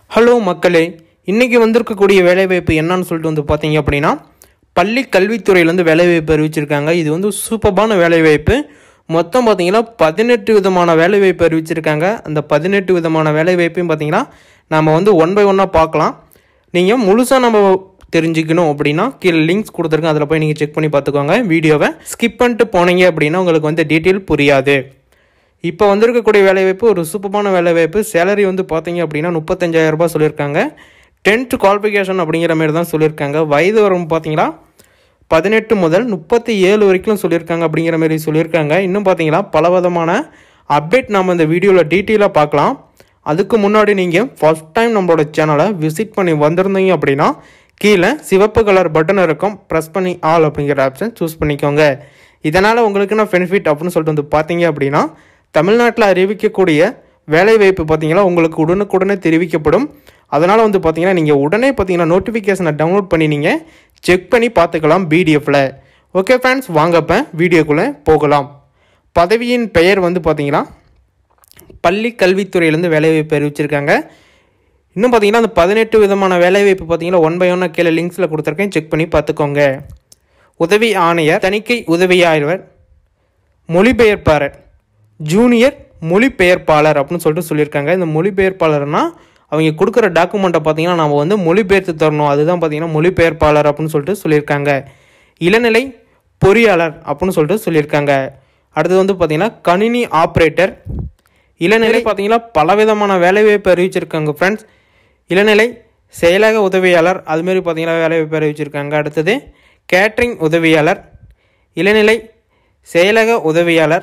hello மக்களே இன்றைக்கி வந்திருக்கக்கூடிய வேலைவாய்ப்பு என்னன்னு சொல்லிட்டு வந்து பார்த்தீங்க அப்படின்னா பள்ளி கல்வித்துறையிலேருந்து வேலைவாய்ப்பு அறிவிச்சிருக்காங்க இது வந்து சூப்பரான வேலைவாய்ப்பு மொத்தம் பார்த்தீங்கன்னா பதினெட்டு விதமான வேலைவாய்ப்பு அறிவிச்சிருக்காங்க அந்த பதினெட்டு விதமான வேலைவாய்ப்பையும் பார்த்தீங்கன்னா நம்ம வந்து ஒன் பை ஒன்னாக பார்க்கலாம் நீங்கள் முழுசாக நம்ம தெரிஞ்சுக்கணும் அப்படின்னா கீழே லிங்க்ஸ் கொடுத்துருக்கேன் அதில் போய் நீங்கள் செக் பண்ணி பார்த்துக்கோங்க வீடியோவை ஸ்கிப் பண்ணிட்டு போனீங்க அப்படின்னா உங்களுக்கு வந்து டீட்டெயில் புரியாது இப்போ வந்திருக்கக்கூடிய வேலைவாய்ப்பு ஒரு சூப்பரான வேலைவாய்ப்பு சேலரி வந்து பார்த்தீங்க அப்படின்னா முப்பத்தஞ்சாயிரம் ரூபாய் சொல்லியிருக்காங்க டென்த் குவாலிஃபிகேஷன் அப்படிங்கிற மாதிரி தான் சொல்லியிருக்காங்க வயது வரும் பார்த்தீங்களா பதினெட்டு முதல் முப்பத்தி ஏழு வரைக்கும் சொல்லியிருக்காங்க அப்படிங்கிற மாதிரி சொல்லியிருக்காங்க இன்னும் பார்த்தீங்கன்னா பல விதமான அப்டேட் நம்ம இந்த வீடியோவில் டீட்டெயிலாக பார்க்கலாம் அதுக்கு முன்னாடி நீங்கள் ஃபர்ஸ்ட் டைம் நம்மளோட சேனலை விசிட் பண்ணி வந்திருந்தீங்க அப்படின்னா கீழே சிவப்பு கலர் பட்டன் இருக்கும் ப்ரெஸ் பண்ணி ஆல் அப்படிங்கிற ஆப்ஷன் சூஸ் பண்ணிக்கோங்க இதனால் உங்களுக்கு நான் பெனிஃபிட் அப்படின்னு சொல்லிட்டு வந்து பார்த்தீங்க அப்படின்னா தமிழ்நாட்டில் அறிவிக்கக்கூடிய வேலைவாய்ப்பு பார்த்தீங்கன்னா உங்களுக்கு உடனுக்குடனே தெரிவிக்கப்படும் அதனால் வந்து பார்த்தீங்கன்னா நீங்கள் உடனே பார்த்தீங்கன்னா நோட்டிஃபிகேஷனை டவுன்லோட் பண்ணி நீங்கள் செக் பண்ணி பார்த்துக்கலாம் பிடிஎஃப்பில் ஓகே ஃப்ரெண்ட்ஸ் வாங்கப்ப வீடியோக்குள்ளே போகலாம் பதவியின் பெயர் வந்து பார்த்தீங்கன்னா பள்ளி கல்வித்துறையிலேருந்து வேலைவாய்ப்பு அறிவிச்சிருக்காங்க இன்னும் பார்த்தீங்கன்னா அந்த பதினெட்டு விதமான வேலைவாய்ப்பு பார்த்தீங்கன்னா ஒன் பை ஒன்னாக கீழே லிங்க்ஸில் கொடுத்துருக்கேன் செக் பண்ணி பார்த்துக்கோங்க உதவி ஆணையர் தணிக்கை உதவியாளர் மொழிபெயர்ப்பாளர் ஜூனியர் மொழிபெயர்ப்பாளர் அப்படின்னு சொல்லிட்டு சொல்லியிருக்காங்க இந்த மொழிபெயர்ப்பாளர்னா அவங்க கொடுக்குற டாக்குமெண்ட்டை பார்த்தீங்கன்னா நம்ம வந்து மொழிபெயர்த்து தரணும் அதுதான் பார்த்தீங்கன்னா மொழிபெயர்ப்பாளர் அப்படின்னு சொல்லிட்டு சொல்லியிருக்காங்க இளநிலை பொறியாளர் அப்படின்னு சொல்லிட்டு சொல்லியிருக்காங்க அடுத்தது வந்து பார்த்தீங்கன்னா கணினி ஆப்ரேட்டர் இளநிலை பார்த்தீங்கன்னா பலவிதமான வேலைவாய்ப்பு அறிவிச்சிருக்காங்க ஃப்ரெண்ட்ஸ் இளநிலை செயலக உதவியாளர் அதுமாரி பார்த்தீங்கன்னா வேலைவாய்ப்பு அறிவிச்சிருக்காங்க அடுத்தது கேட்ரிங் உதவியாளர் இளநிலை செயலக உதவியாளர்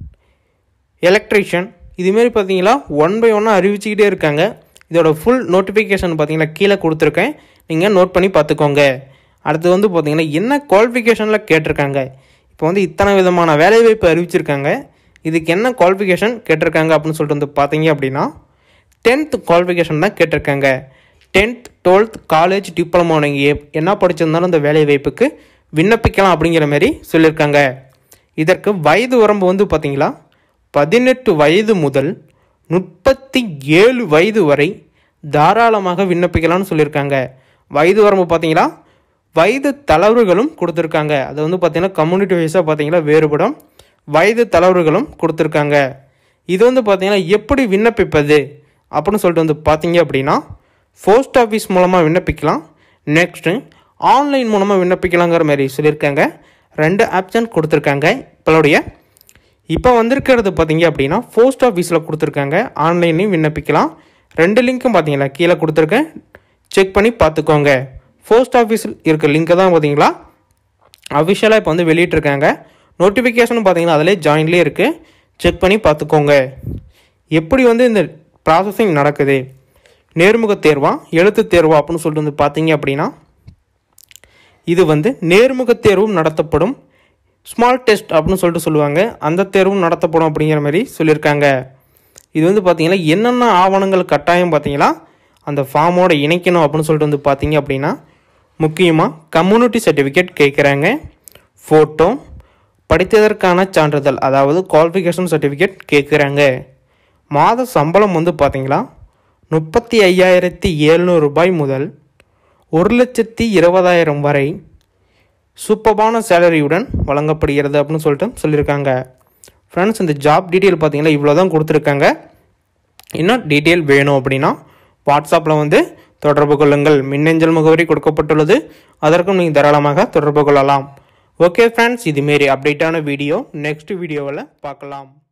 எலக்ட்ரிஷியன் இதுமாரி பார்த்தீங்களா ஒன் பை ஒன்னாக அறிவிச்சுக்கிட்டே இருக்காங்க இதோட ஃபுல் நோட்டிஃபிகேஷன் பார்த்தீங்கன்னா கீழே கொடுத்துருக்கேன் நீங்கள் நோட் பண்ணி பார்த்துக்கோங்க அடுத்து வந்து பார்த்தீங்கன்னா என்ன குவாலிஃபிகேஷனில் கேட்டிருக்காங்க இப்போ வந்து இத்தனை விதமான வேலைவாய்ப்பு அறிவிச்சிருக்காங்க இதுக்கு என்ன குவாலிஃபிகேஷன் கேட்டிருக்காங்க அப்படின்னு சொல்லிட்டு வந்து பார்த்தீங்க அப்படின்னா டென்த் குவாலிஃபிகேஷன் தான் கேட்டிருக்காங்க டென்த் டுவெல்த் காலேஜ் டிப்ளமோ நீங்கள் என்ன படிச்சிருந்தாலும் அந்த வேலைவாய்ப்புக்கு விண்ணப்பிக்கலாம் அப்படிங்கிற மாதிரி சொல்லியிருக்காங்க இதற்கு வயது வரம்பு வந்து பார்த்தீங்களா பதினெட்டு வயது முதல் முப்பத்தி ஏழு வயது வரை தாராளமாக விண்ணப்பிக்கலாம்னு சொல்லியிருக்காங்க வயது வரம்பு பார்த்தீங்களா வயது தளர்வுகளும் கொடுத்துருக்காங்க அது வந்து பார்த்தீங்கன்னா கம்யூனிட்டி வைஸாக பார்த்தீங்கன்னா வேறுபடும் வயது தளர்வுகளும் கொடுத்துருக்காங்க இது வந்து பார்த்தீங்கன்னா எப்படி விண்ணப்பிப்பது அப்படின்னு சொல்லிட்டு வந்து பார்த்தீங்க அப்படின்னா போஸ்ட் ஆஃபீஸ் மூலமாக விண்ணப்பிக்கலாம் நெக்ஸ்ட்டு ஆன்லைன் மூலமாக விண்ணப்பிக்கலாங்கிற மாதிரி சொல்லியிருக்காங்க ரெண்டு ஆப்ஷன் கொடுத்துருக்காங்க இப்போடைய இப்போ வந்திருக்கிறது பார்த்தீங்க அப்படின்னா போஸ்ட் ஆஃபீஸில் கொடுத்துருக்காங்க ஆன்லைன்லையும் விண்ணப்பிக்கலாம் ரெண்டு லிங்க்கும் பார்த்தீங்களா கீழே கொடுத்துருக்கேன் செக் பண்ணி பார்த்துக்கோங்க போஸ்ட் ஆஃபீஸில் இருக்க லிங்க்கை தான் பார்த்தீங்களா அஃபிஷியலாக இப்போ வந்து வெளியிட்டிருக்காங்க நோட்டிஃபிகேஷனும் பார்த்தீங்கன்னா அதிலே ஜாயின்லேயே இருக்குது செக் பண்ணி பார்த்துக்கோங்க எப்படி வந்து இந்த ப்ராசஸிங் நடக்குது நேர்முக தேர்வா எழுத்து தேர்வா அப்படின்னு சொல்லிட்டு வந்து பார்த்தீங்க அப்படின்னா இது வந்து நேர்முக தேர்வும் நடத்தப்படும் ஸ்மால் டெஸ்ட் அப்படின்னு சொல்லிட்டு சொல்லுவாங்க அந்த தேர்வும் நடத்தப்படும் அப்படிங்கிற மாதிரி சொல்லியிருக்காங்க இது வந்து பார்த்தீங்கன்னா என்னென்ன ஆவணங்கள் கட்டாயம் பார்த்தீங்களா அந்த ஃபார்மோட இணைக்கணும் அப்படின்னு சொல்லிட்டு வந்து பார்த்தீங்க அப்படின்னா முக்கியமாக கம்யூனிட்டி சர்டிஃபிகேட் கேட்குறாங்க ஃபோட்டோ படித்ததற்கான சான்றிதழ் அதாவது குவாலிஃபிகேஷன் சர்டிஃபிகேட் கேட்குறாங்க மாத சம்பளம் வந்து பார்த்தீங்களா முப்பத்தி ஐயாயிரத்தி எழுநூறு ரூபாய் முதல் ஒரு லட்சத்தி இருபதாயிரம் வரை சூப்பரான சேலரியுடன் வழங்கப்படுகிறது அப்படின்னு சொல்லிட்டு சொல்லியிருக்காங்க ஃப்ரெண்ட்ஸ் இந்த ஜாப் டீட்டெயில் பார்த்தீங்கன்னா இவ்வளோ தான் கொடுத்துருக்காங்க இன்னும் டீட்டெயில் வேணும் அப்படின்னா வாட்ஸ்அப்பில் வந்து தொடர்பு கொள்ளுங்கள் மின்னஞ்சல் முகவரி கொடுக்கப்பட்டுள்ளது அதற்கும் நீங்கள் தாராளமாக தொடர்பு கொள்ளலாம் ஓகே ஃப்ரெண்ட்ஸ் இதுமாரி அப்டேட்டான வீடியோ நெக்ஸ்ட் வீடியோவில் பார்க்கலாம்